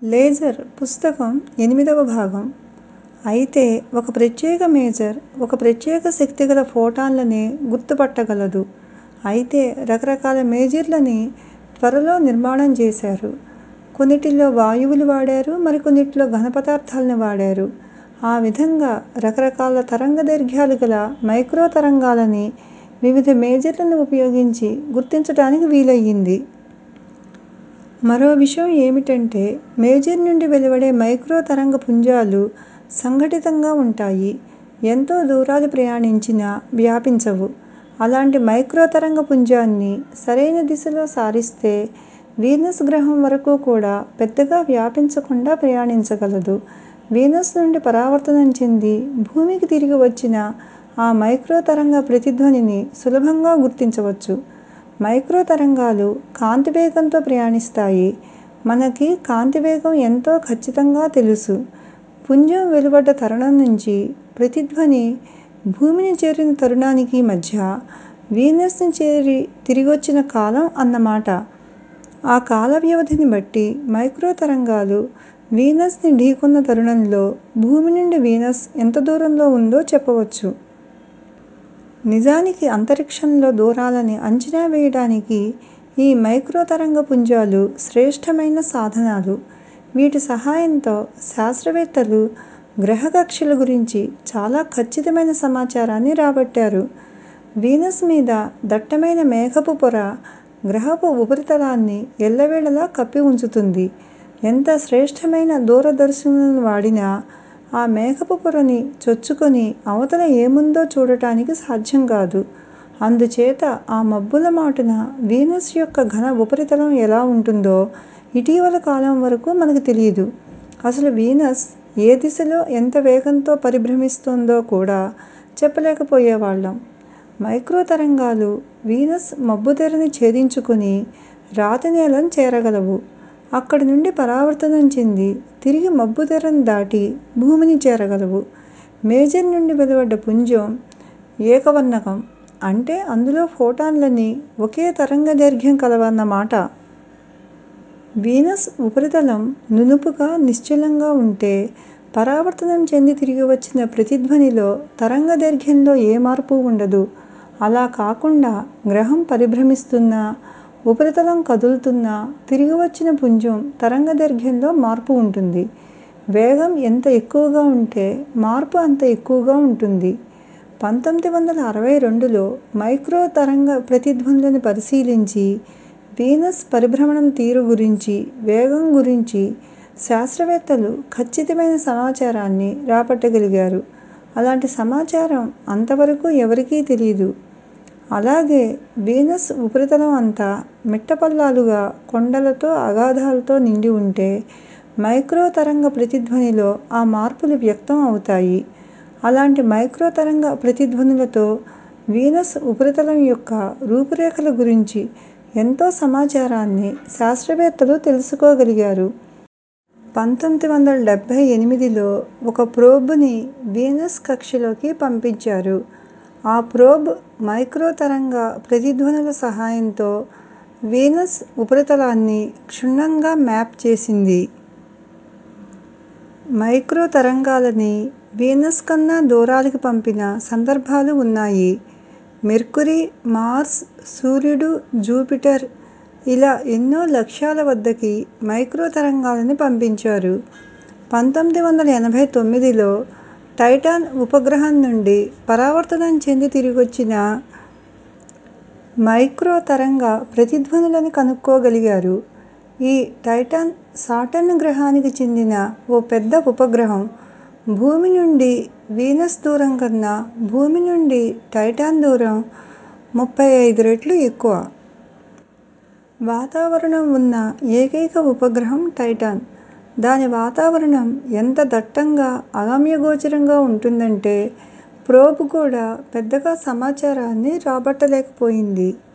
Laser పుస్తకం ఎనిమిదవ భాగం అయితే ఒక ప్రత్యేక మేజర్ ఒక ప్రత్యేక శక్తిగల ఫోటాన్లని గుర్తుపట్టగలదు. అయితే రకరకాల మేజర్లని త్వరలో నిర్మాణం చేశారు. కొన్నిటిలో వాయువులు వాడారు మరికొన్నిటిలో ఘనపదార్థాల్ని వాడారు. ఆ విధంగా రకరకాల తరంగదైర్ఘ్యాలు గల మైక్రో తరంగాలని వివిధ మేజర్లను ఉపయోగించి గుర్తించటానికి వీలయింది. మరో విషయం ఏమిటంటే మేజర్ నుండి వెలువడే మైక్రో తరంగ పుంజాలు సంఘటితంగా ఉంటాయి. ఎంతో దూరాలు ప్రయాణించినా వ్యాపించవు. అలాంటి మైక్రో తరంగ పుంజాన్ని సరైన దిశలో సారిస్తే వీనస్ గ్రహం వరకు కూడా పెద్దగా వ్యాపించకుండా ప్రయాణించగలదు. వీనస్ నుండి పరావర్తనం చెంది భూమికి తిరిగి వచ్చిన ఆ మైక్రో తరంగ ప్రతిధ్వనిని సులభంగా గుర్తించవచ్చు. మైక్రో తరంగాలు కాంతి వేగంతో ప్రయాణిస్తాయి. మనకి కాంతి వేగం ఎంతో ఖచ్చితంగా తెలుసు. పుంజం వెలువడ్డ తరుణం నుంచి ప్రతిధ్వని భూమిని చేరిన తరుణానికి మధ్య వీనస్ ని చేరి తిరిగొచ్చిన కాలం అన్నమాట. ఆ కాల వ్యవధిని బట్టి మైక్రో తరంగాలు వీనస్ ని ఢీకొన్న తరుణంలో భూమి నుండి వీనస్ ఎంత దూరంలో ఉందో చెప్పవచ్చు. నిజానికి అంతరిక్షంలో దూరాలని అంచనా వేయడానికి ఈ మైక్రో తరంగ పుంజాలు శ్రేష్టమైన సాధనాలు. వీటి సహాయంతో శాస్త్రవేత్తలు గ్రహ కక్ష్యల గురించి చాలా ఖచ్చితమైన సమాచారాన్ని రాబట్టారు. వీనస్ మీద దట్టమైన మేఘపు పొర గ్రహపు ఉపరితలాన్ని ఎల్లవేళలా కప్పి ఉంచుతుంది. ఎంత శ్రేష్టమైన దూరదర్శినులను వాడినా ఆ మేఘపు పొరని చొచ్చుకొని అవతల ఏముందో చూడటానికి సాధ్యం కాదు. అందుచేత ఆ మబ్బుల మాటున వీనస్ యొక్క ఘన ఉపరితలం ఎలా ఉంటుందో ఇటీవల కాలం వరకు మనకి తెలీదు. అసలు వీనస్ ఏ దిశలో ఎంత వేగంతో పరిభ్రమిస్తోందో కూడా చెప్పలేకపోయేవాళ్ళం. మైక్రో తరంగాలు వీనస్ మబ్బుతెరని ఛేదించుకుని రాతినేలని చేరగలవు. అక్కడి నుండి పరావర్తనం చెంది తిరిగి మబ్బుతెరని దాటి భూమిని చేరగలవు. మేజర్ నుండి వెలువడ్డ పుంజం ఏకవర్ణకం. అంటే అందులో ఫోటాన్లన్నీ ఒకే తరంగదైర్ఘ్యం కలవన్నమాట. వీనస్ ఉపరితలం నునుపుగా నిశ్చలంగా ఉంటే పరావర్తనం చెంది తిరిగి వచ్చిన ప్రతిధ్వనిలో తరంగదైర్ఘ్యంలో ఏ మార్పూ ఉండదు. అలా కాకుండా గ్రహం పరిభ్రమిస్తున్నా, ఉపరితలం కదులుతున్నా తిరిగి వచ్చిన పుంజం తరంగదైర్ఘ్యంలో మార్పు ఉంటుంది. వేగం ఎంత ఎక్కువగా ఉంటే మార్పు అంత ఎక్కువగా ఉంటుంది. పంతొమ్మిది వందల అరవై రెండులో మైక్రో తరంగ ప్రతిధ్వనులని పరిశీలించి వీనస్ పరిభ్రమణం తీరు గురించి, వేగం గురించి శాస్త్రవేత్తలు ఖచ్చితమైన సమాచారాన్ని రాబట్టగలిగారు. అలాంటి సమాచారం అంతవరకు ఎవరికీ తెలీదు. అలాగే వీనస్ ఉపరితలం అంతా మిట్టపల్లాలుగా కొండలతో అగాధాలతో నిండి ఉంటే మైక్రో తరంగ ప్రతిధ్వనిలో ఆ మార్పులు వ్యక్తం అవుతాయి. అలాంటి మైక్రో తరంగ ప్రతిధ్వనులతో వీనస్ ఉపరితలం యొక్క రూపురేఖల గురించి ఎంతో సమాచారాన్ని శాస్త్రవేత్తలు తెలుసుకోగలిగారు. పంతొమ్మిది వందల డెబ్బై ఎనిమిదిలో ఒక ప్రోబ్ ని వీనస్ కక్ష్యలోకి పంపించారు. ఆ ప్రోబ్ మైక్రో తరంగ ప్రతిధ్వనుల సహాయంతో వీనస్ ఉపరితలాన్ని క్షుణ్ణంగా మ్యాప్ చేసింది. మైక్రో తరంగాలని వీనస్ కన్నా దూరాలకి పంపిన సందర్భాలు ఉన్నాయి. మెర్క్యూరీ, మార్స్, సూర్యుడు, జూపిటర్ ఇలా ఎన్నో లక్ష్యాల వద్దకి మైక్రో తరంగాలని పంపించారు. పంతొమ్మిది వందల ఎనభై తొమ్మిదిలో టైటాన్ ఉపగ్రహం నుండి పరావర్తనం చెంది తిరిగొచ్చిన మైక్రో తరంగ ప్రతిధ్వనులని కనుక్కోగలిగారు. ఈ టైటాన్ సాటర్న్ గ్రహానికి చెందిన ఓ పెద్ద ఉపగ్రహం. భూమి నుండి వీనస్ దూరం కన్నా భూమి నుండి టైటాన్ దూరం ముప్పై ఐదు రెట్లు ఎక్కువ. వాతావరణం ఉన్న ఏకైక ఉపగ్రహం టైటాన్. దాని వాతావరణం ఎంత దట్టంగా, అగమ్యగోచరంగా ఉంటుందంటే ప్రోబ్ కూడా పెద్దగా సమాచారాన్ని రాబట్టలేకపోయింది.